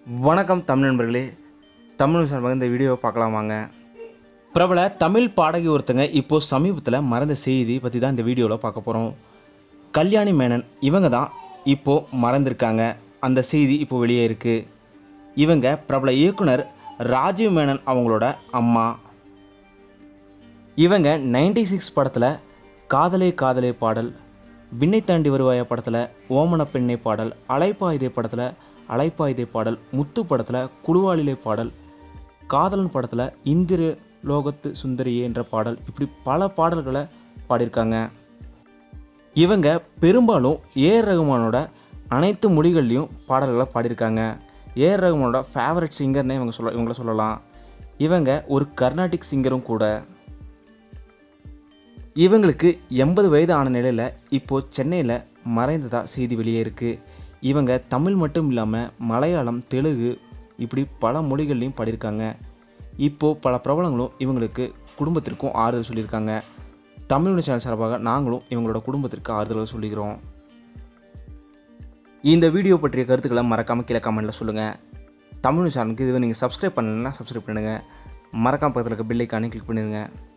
வணக்கம் தமிழ் நண்பர்களே தமிழ் சார்பாக இந்த வீடியோவை பார்க்கலாம் வாங்க பிரபல தமிழ் பாடகி ஒருத்தங்க இப்போ சமீபத்தில் மறந்த செய்தி பற்றி தான் இந்த வீடியோவில் பார்க்க போகிறோம் கல்யாணி மேனன் இவங்க தான் இப்போ மறந்திருக்காங்க அந்த செய்தி இப்போ வெளியே இருக்குது இவங்க பிரபல இயக்குனர் ராஜீவ் மேனன் அவங்களோட அம்மா இவங்க 96 சிக்ஸ் படத்தில் காதலே காதலே பாடல் விண்ணை தாண்டி வருவாய படத்தில் ஓமன பெண்ணை பாடல் அலைப்பாயுதே படத்தில் அலைப்பாயுதே பாடல் முத்து படத்தில் குடுவாளிலே பாடல் காதலன் படத்தில் இந்திர லோகத்து சுந்தரியே என்ற பாடல் இப்படி பல பாடல்களை பாடியிருக்காங்க இவங்க பெரும்பாலும் ஏஆர் ரகுமானோட அனைத்து மொழிகள்லையும் பாடல்களை பாடியிருக்காங்க ஏஆர் ரகுமானோட ஃபேவரட் சிங்கர்னே இவங்க சொல்ல இவங்கள சொல்லலாம் இவங்க ஒரு கர்நாடிக் சிங்கரும் கூட இவங்களுக்கு எண்பது வயது ஆன நிலையில் இப்போது சென்னையில் மறைந்ததா செய்தி வெளியே இருக்குது இவங்க தமிழ் மட்டும் இல்லாமல் மலையாளம் தெலுங்கு இப்படி பல மொழிகள்லையும் பாடியிருக்காங்க இப்போது பல பிரபலங்களும் இவங்களுக்கு குடும்பத்திற்கும் ஆறுதல் சொல்லியிருக்காங்க தமிழ் சேனல் சார்பாக நாங்களும் இவங்களோட குடும்பத்திற்கு ஆறுதல் சொல்லிக்கிறோம் இந்த வீடியோ பற்றிய கருத்துக்களை மறக்காமல் கீழே கமெண்ட்டில் சொல்லுங்கள் தமிழ் சேனலுக்கு இதுவே நீங்கள் சப்ஸ்கிரைப் பண்ணலைன்னா சப்ஸ்கிரைப் பண்ணுங்கள் மறக்காம பக்கத்தில் இருக்க பெல்லைக்கானே கிளிக் பண்ணிடுங்க